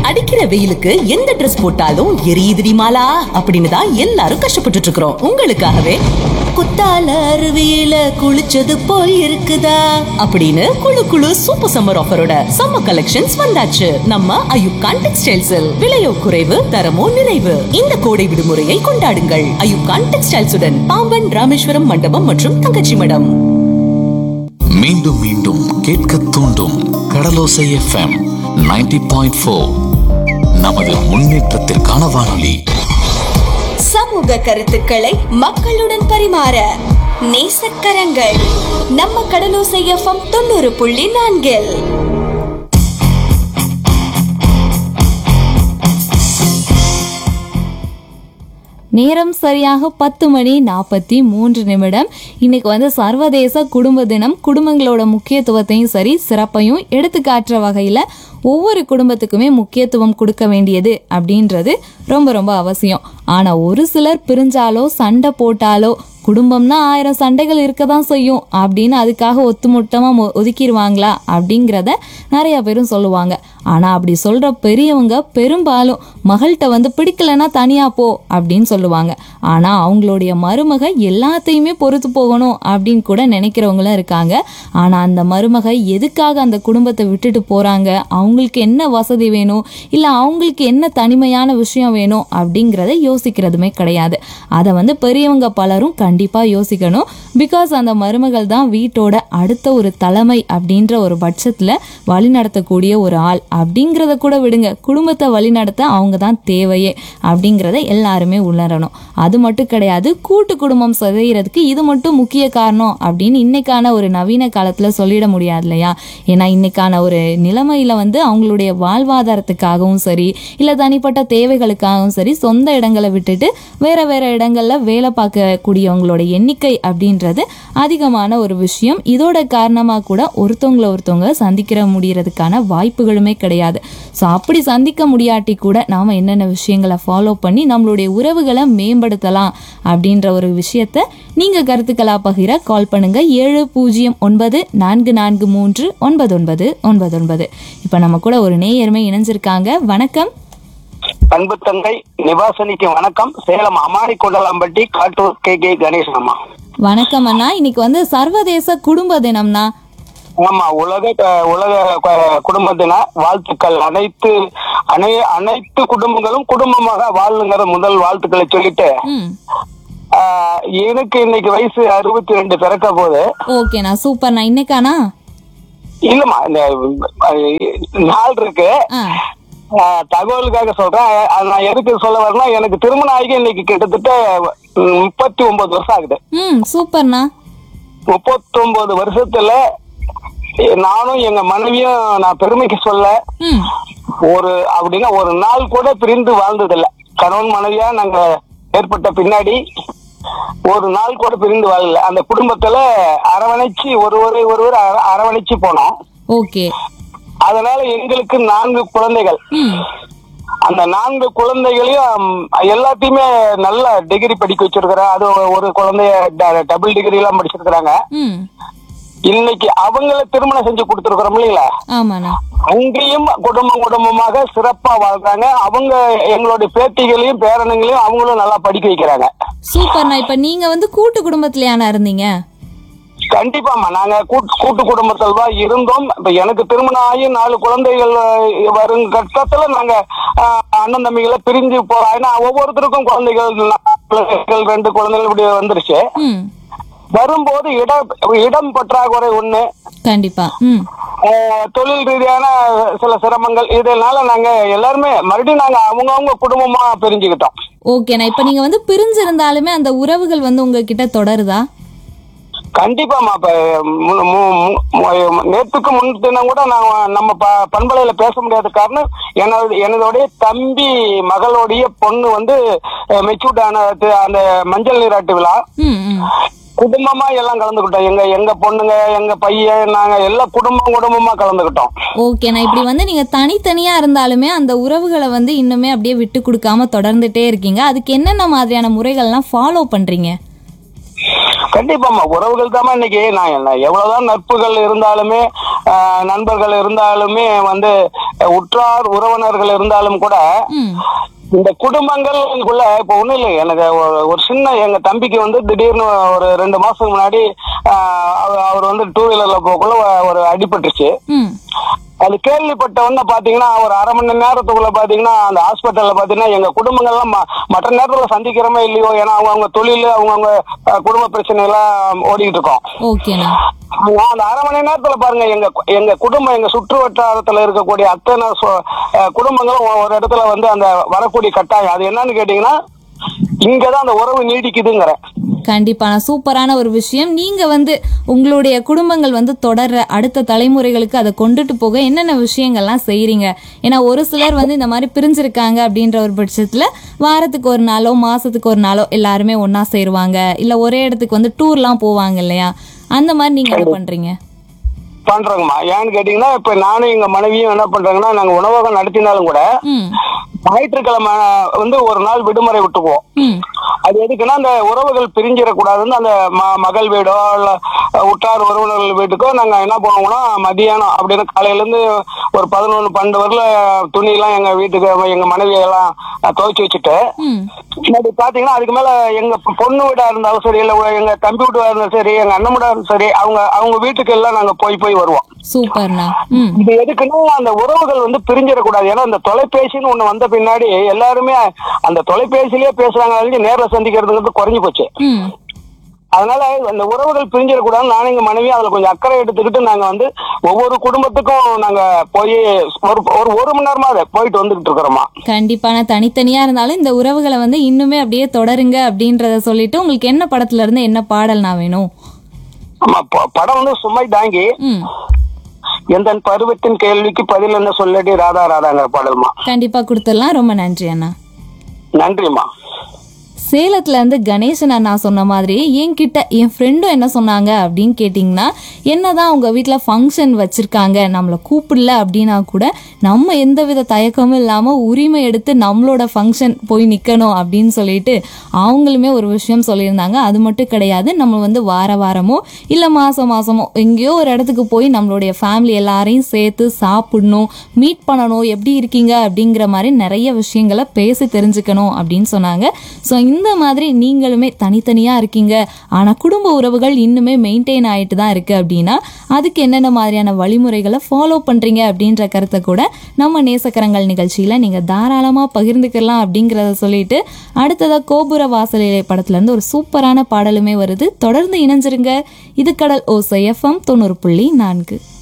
அடிக்கிற வெயிலுக்கு எந்த ட்ரெஸ் போட்டாலும் எரியுதுடி மாலா அப்படின்னு தான் எல்லாரும் கஷ்டப்பட்டுட்டு இருக்கிறோம் உங்களுக்காகவே குத்தால அருவியில குளிச்சது போல் இருக்குதா அப்படின்னு குளு குளு சூப்பர் சம்மர் ஆஃபரோட சம்மர் கலெக்ஷன்ஸ் வந்தாச்சு நம்ம அயுப்கான் டெக்ஸ்டைல்ஸில் விலையோ குறைவு தரமோ நிறைவு இந்த கோடை விடுமுறையை கொண்டாடுங்கள் அயுப்கான் டெக்ஸ்டைல்ஸுடன் பாம்பன் ராமேஸ்வரம் மண்டபம் மற்றும் தங்கச்சி மடம் மீண்டும் மீண்டும் கேட்க தூண்டும் கடலோசை எஃப்எம் 90.4 பாயிண்ட் ஃபோர் நமது முன்னேற்றத்திற்கான வானொலி சமூக கருத்துக்களை மக்களுடன் பரிமாற நேசக்கரங்கள் நம்ம கடலோசை எஃப்எம் தொண்ணூறு புள்ளி நான்கில் நேரம் சரியாக பத்து மணி நாற்பத்தி மூன்று நிமிடம் இன்னைக்கு வந்து சர்வதேச குடும்ப தினம் குடும்பங்களோட முக்கியத்துவத்தையும் சரி சிறப்பையும் எடுத்துக்காட்டுற வகையில் ஒவ்வொரு குடும்பத்துக்குமே முக்கியத்துவம் கொடுக்க வேண்டியது அப்படின்றது ரொம்ப ரொம்ப அவசியம் ஆனால் ஒரு சிலர் பிரிஞ்சாலோ சண்டை போட்டாலோ குடும்பம்னா ஆயிரம் சண்டைகள் இருக்க தான் செய்யும் அப்படின்னு அதுக்காக ஒத்துமொட்டமாக ஒதுக்கிடுவாங்களா அப்படிங்கிறத நிறைய பேரும் சொல்லுவாங்க ஆனால் அப்படி சொல்கிற பெரியவங்க பெரும்பாலும் மகள்கிட்ட வந்து பிடிக்கலன்னா தனியாக போ அப்படின்னு சொல்லுவாங்க ஆனால் அவங்களுடைய மருமக எல்லாத்தையுமே பொறுத்து போகணும் அப்படின்னு கூட நினைக்கிறவங்களும் இருக்காங்க ஆனால் அந்த மருமக எதுக்காக அந்த குடும்பத்தை விட்டுட்டு போகிறாங்க அவங்களுக்கு என்ன வசதி வேணும் இல்லை அவங்களுக்கு என்ன தனிமையான விஷயம் வேணும் அப்படிங்கிறத யோசிக்கிறதுமே கிடையாது அதை வந்து பெரியவங்க பலரும் கண்டிப்பாக யோசிக்கணும் பிகாஸ் அந்த மருமகள் தான் வீட்டோட அடுத்த ஒரு தலைமை அப்படின்ற ஒரு பட்சத்தில் வழிநடத்தக்கூடிய ஒரு ஆள் அப்படிங்கிறத கூட விடுங்க குடும்பத்தை வழிநடத்த அவங்க தான் தேவையே அப்படிங்கிறத எல்லாருமே உணரணும் அது மட்டும் கிடையாது கூட்டு குடும்பம் சிதைகிறதுக்கு இது மட்டும் முக்கிய காரணம் அப்படின்னு இன்னைக்கான ஒரு நவீன காலத்தில் சொல்லிட முடியாது இல்லையா ஏன்னா இன்னைக்கான ஒரு நிலைமையில வந்து அவங்களுடைய வாழ்வாதாரத்துக்காகவும் சரி இல்லை தனிப்பட்ட தேவைகளுக்காகவும் சரி சொந்த இடங்களை விட்டுட்டு வேற வேற இடங்கள்ல வேலை பார்க்கக்கூடியவங்களோட எண்ணிக்கை அப்படின்றது அதிகமான ஒரு விஷயம் இதோட காரணமாக கூட ஒருத்தவங்கள ஒருத்தவங்க சந்திக்கிற முடியறதுக்கான வாய்ப்புகளுமே கிடையாது ஸோ அப்படி சந்திக்க முடியாட்டி கூட நாம் என்னென்ன விஷயங்களை ஃபாலோ பண்ணி நம்மளுடைய உறவுகளை மேம்படுத்தலாம் அப்படின்ற ஒரு விஷயத்த நீங்கள் கருத்துக்களாக பகிர கால் பண்ணுங்க ஏழு பூஜ்ஜியம் ஒன்பது நான்கு நான்கு மூன்று ஒன்பது ஒன்பது ஒன்பது ஒன்பது இப்போ நம்ம கூட ஒரு நேயர்மை இணைஞ்சிருக்காங்க வணக்கம் அன்பு தங்கை நிவாசனிக்கு வணக்கம் சேலம் அமாரி கொண்டலாம்பட்டி காட்டூர் கே கே கணேசன் அம்மா வணக்கம் அண்ணா இன்னைக்கு வந்து சர்வதேச குடும்ப தினம்னா ஆமா உலக க- உலக க- குடும்ப தின வாழ்த்துக்கள் அனைத்து அனை அனைத்து குடும்பங்களும் குடும்பமாக வாழுங்கிற முதல் வாழ்த்துக்களை சொல்லிட்டு ம் ஆஹ், எனக்கு இன்னைக்கு வயசு அறுபத்தி ரெண்டு பிறக்க போகுது ஓகேண்ணா சூப்பர்ண்ணா இன்னைக்காண்ணா இல்லம்மா இந்த அஹ், நாள் இருக்கு ஆ ஆஹ், தகவலுக்காக சொல்றேன் அது நான் எதுக்கு சொல்ல வரேன்னா எனக்கு திருமணம் ஆகி இன்னைக்கு கிட்டத்தட்ட முப்பத்தி ஒன்பது வருஷம் ஆகுது ம் சூப்பர்ண்ணா முப்பத்தொன்பது வருஷத்துல எ- நானும் எங்க மனைவியும் நான் பெருமைக்கு சொல்ல ம் ஒரு அப்படின்னா ஒரு நாள் கூட பிரிந்து வாழ்ந்ததில்ல கணவன் மனைவியா நாங்க ஏற்பட்ட பின்னாடி ஒரு நாள் கூட பிரிந்து வாழல அந்த குடும்பத்துல அரவணைச்சு ஒருவரை ஒருவர் அர- அரவணைச்சு போனோம் ஓகே அதனால எங்களுக்கு நான்கு குழந்தைகள் ம் அந்த நான்கு குழந்தைகளையும் எல்லாத்தையுமே நல்ல டிகிரி படிக்க வச்சிருக்கிறேன் அது ஒரு குழந்தைய டபுள் டிகிரி எல்லாம் படிச்சிருக்கிறாங்க ம் இன்னைக்கு அவங்கள திருமணம் செஞ்சு கொடுத்துருக்கிறோம் இல்லைங்களா ஆமாண்ணா அங்கேயும் குடும்பம் குடும்பமாக சிறப்பா வாழ்றாங்க அவங்க எங்களுடைய பேத்திகளையும் பேரனுங்களையும் அவங்களும் நல்லா படிக்க வைக்கிறாங்க சூப்பர்ண்ணா இப்போ நீங்கள் வந்து கூட்டு குடும்பத்துலையாண்ணா இருந்தீங்க கண்டிப்பாமா நாங்க கூட்டு கூட்டு குடும்பத்தில் தான் இருந்தோம் இப்ப எனக்கு திருமணம் ஆகி நாலு குழந்தைகள் அஹ், வரும் கட்டத்துல நாங்க அஹ், அண்ணன் தம்பிகளை பிரிஞ்சு போறோம் ஏன்னா ஒவ்வொருத்தருக்கும் குழந்தைகள் நாலு குழந்தைகள், ரெண்டு குழந்தைகள் இப்படி வந்துருச்சு ம் வரும்போது இடம் இடம் பற்றாக்குறை ஒண்ணு கண்டிப்பா ம் அஹ், தொழில் ரீதியான சில சிரமங்கள் இதனால நாங்க எல்லாருமே மறுபடியும் நாங்க அவங்கவங்க குடும்பமா பிரிஞ்சுக்கிட்டோம் ஓகேண்ணா இப்போ நீங்கள் வந்து பிரிஞ்சிருந்தாலுமே அந்த உறவுகள் வந்து உங்ககிட்ட தொடருதா கண்டிப்பாமா இப்ப மு- மு- மு- மு- நேத்துக்கு முன் தினம் கூட நான் நம்ம ப- பண்பலையில பேச முடியாத காரணம் எனது எனதுடைய தம்பி மகளுடைய பொண்ணு வந்து மெச்சூர்ட் ஆன து- அந்த மஞ்சள் நீராட்டு விழா ம் ம் குடும்பமா எல்லாம் கலந்துக்கிட்டோம் எங்க எங்க பொண்ணுங்க எங்க பையன் நாங்க எல்லாம் குடும்பம் குடும்பமா கலந்துக்கிட்டோம் ஓகேண்ணா இப்படி வந்து நீங்கள் தனித்தனியாக இருந்தாலுமே அந்த உறவுகளை வந்து இன்னுமே அப்படியே விட்டு கொடுக்காம தொடர்ந்துட்டே இருக்கீங்க அதுக்கு என்னென்ன மாதிரியான முறைகள்லாம் ஃபாலோ பண்ணுறீங்க கண்டிப்பாமா உறவுகள் தான் இன்னைக்கு நான் என்ன எவ்வளவுதான் நட்புகள் இருந்தாலுமே ஆஹ், நண்பர்கள் இருந்தாலுமே வந்து அஹ், உற்றார் உறவினர்கள் இருந்தாலும் கூட ம் இந்த குடும்பங்கள்குள்ள இப்ப ஒண்ணும் இல்லை எனக்கு ஒரு- ஒரு சின்ன எங்க தம்பிக்கு வந்து திடீர்னு ஒரு ரெண்டு மாசத்துக்கு முன்னாடி ஆஹ், அவர் அவர் வந்து டூ வீலர்ல போக்குள்ள ஒரு அடிபட்டுருச்சு ம் அது கேள்விப்பட்ட உடனே பாத்தீங்கன்னா ஒரு அரை மணி நேரத்துக்குள்ள பாத்தீங்கன்னா அந்த ஹாஸ்பிட்டல்ல பாத்தீங்கன்னா எங்க குடும்பங்கள்லாம் ம- மற்ற நேரத்துல சந்திக்கிறோமே இல்லையோ ஏன்னா அவங்கவுங்க தொழில் அவங்கவுங்க அஹ், குடும்ப பிரச்சனை எல்லாம் ஓடிக்கிட்டு இருக்கோம் ஓகேண்ணா ஆனா, அந்த அரை மணி நேரத்துல பாருங்க எங்க எங்க குடும்பம் எங்க சுற்று வட்டாரத்துல இருக்கக்கூடிய அத்தனை சொ- அஹ், குடும்பங்களும் ஒரு இடத்துல வந்து அந்த வரக்கூடிய கட்டாயம் அது என்னன்னு கேட்டீங்கன்னா இங்கதான் அந்த உறவு நீடிக்குதுங்கிறேன் கண்டிப்பான சூப்பரான ஒரு விஷயம் நீங்க வந்து உங்களுடைய குடும்பங்கள் வந்து தொடர்ற அடுத்த தலைமுறைகளுக்கு அதை கொண்டுட்டு போக என்னென்ன விஷயங்கள்லாம் செய்றீங்க ஏன்னா ஒரு சிலர் வந்து இந்த மாதிரி பிரிஞ்சிருக்காங்க அப்படின்ற ஒரு பட்சத்துல வாரத்துக்கு ஒரு நாளோ மாசத்துக்கு ஒரு நாளோ எல்லாருமே ஒண்ணா சேருவாங்க இல்ல ஒரே இடத்துக்கு வந்து டூர்லாம் போவாங்க இல்லையா அந்த மாதிரி நீங்க என்ன பண்றீங்க பண்றோங்கம்மா ஏன்னு கேட்டீங்கன்னா இப்ப நானும் எங்க மனைவியும் என்ன பண்றாங்கன்னா நாங்க உணவகம் நடத்தினாலும் கூட ம் ஞாயிற்றுக்கிழமை வந்து ஒரு நாள் விடுமுறை விட்டுக்குவோம் ம் அது எதுக்குன்னா அந்த உறவுகள் பிரிஞ்சிடக்கூடாதுன்னு அந்த ம- மகள் வீடோ இல்ல உற்றார் உறவினர்கள் வீட்டுக்கோ நாங்க என்ன பண்ணுவோம்னா மதியானம் அப்படின்னு காலையில இருந்து ஒரு பதினொன்று பன்னெண்டு வரல துணி எல்லாம் எங்க வீட்டுக்கு எங்க மனைவி எல்லாம் துவைச்சு வச்சுட்டு ம் அது பாத்தீங்கன்னா அதுக்கு மேல எங்க பொண்ணு வீடா இருந்தாலும் சரி இல்ல எங்க தம்பி வீடா இருந்தாலும் சரி எங்க அண்ணன் வீடா இருந்தாலும் சரி அவங்க அவங்க வீட்டுக்கு எல்லாம் நாங்க போய் போய் வருவோம் சூப்பர்ண்ணா ம் இது எதுக்குன்னா அந்த உறவுகள் வந்து பிரிஞ்சிடக்கூடாது ஏன்னா அந்த தொலைபேசின்னு ஒண்ணு வந்த பின்னாடி எல்லாருமே அந்த தொலைபேசியிலேயே பேசுறாங்க அழிஞ்சு நேர்ல சந்திக்கிறதுங்கிறது குறைஞ்சு போச்சு ம் அதனால அந்த உறவுகள் பிரிஞ்சிடக்கூடாது நானும் எங்க மனைவி அதுல கொஞ்சம் அக்கறை எடுத்துக்கிட்டு நாங்க வந்து ஒவ்வொரு குடும்பத்துக்கும் நாங்க போய் ஒரு ஒரு ஒரு மணி நேரமா அதை போயிட்டு வந்துகிட்டு இருக்கிறோமா கண்டிப்பான தனித்தனியா இருந்தாலும் இந்த உறவுகளை வந்து இன்னுமே அப்படியே தொடருங்க அப்படின்றத சொல்லிட்டு உங்களுக்கு என்ன படத்துல இருந்து என்ன பாடல் நான் வேணும் ஆமா ப- படம் வந்து சுமை தாங்கி ம் எந்த பருவத்தின் கேள்விக்கு பதில் என்ன சொல்லடி ராதா ராதாங்கிற பாடல்மா கண்டிப்பா கொடுத்துடலாம் ரொம்ப நன்றி அண்ணா நன்றிம்மா சேலத்துல இருந்து கணேசன் அண்ணா சொன்ன மாதிரி என்கிட்ட என் ஃப்ரெண்டும் என்ன சொன்னாங்க அப்படின்னு கேட்டிங்கன்னா என்னதான் அவங்க வீட்டில் ஃபங்க்ஷன் வச்சிருக்காங்க நம்மளை கூப்பிடல அப்படின்னா கூட நம்ம எந்தவித தயக்கமும் இல்லாமல் உரிமை எடுத்து நம்மளோட ஃபங்க்ஷன் போய் நிற்கணும் அப்படின்னு சொல்லிட்டு அவங்களுமே ஒரு விஷயம் சொல்லியிருந்தாங்க அது மட்டும் கிடையாது நம்ம வந்து வார வாரமோ இல்லை மாதம் மாதமோ எங்கேயோ ஒரு இடத்துக்கு போய் நம்மளுடைய ஃபேமிலி எல்லாரையும் சேர்த்து சாப்பிடணும் மீட் பண்ணணும் எப்படி இருக்கீங்க அப்படிங்கிற மாதிரி நிறைய விஷயங்களை பேசி தெரிஞ்சுக்கணும் அப்படின்னு சொன்னாங்க ஸோ இந்த மாதிரி நீங்களுமே தனித்தனியாக இருக்கீங்க ஆனால் குடும்ப உறவுகள் இன்னுமே மெயின்டைன் ஆகிட்டு தான் இருக்குது அப்படின்னா அதுக்கு என்னென்ன மாதிரியான வழிமுறைகளை ஃபாலோ பண்ணுறீங்க அப்படின்ற கருத்தை கூட நம்ம நேசக்கரங்கள் நிகழ்ச்சியில் நீங்கள் தாராளமாக பகிர்ந்துக்கலாம் அப்படிங்கிறத சொல்லிட்டு அடுத்ததாக கோபுர வாசலிலே படத்துலேருந்து ஒரு சூப்பரான பாடலுமே வருது தொடர்ந்து இணைஞ்சிருங்க இது கடல் ஓசை எஃப்எம் தொண்ணூறு புள்ளி நான்கு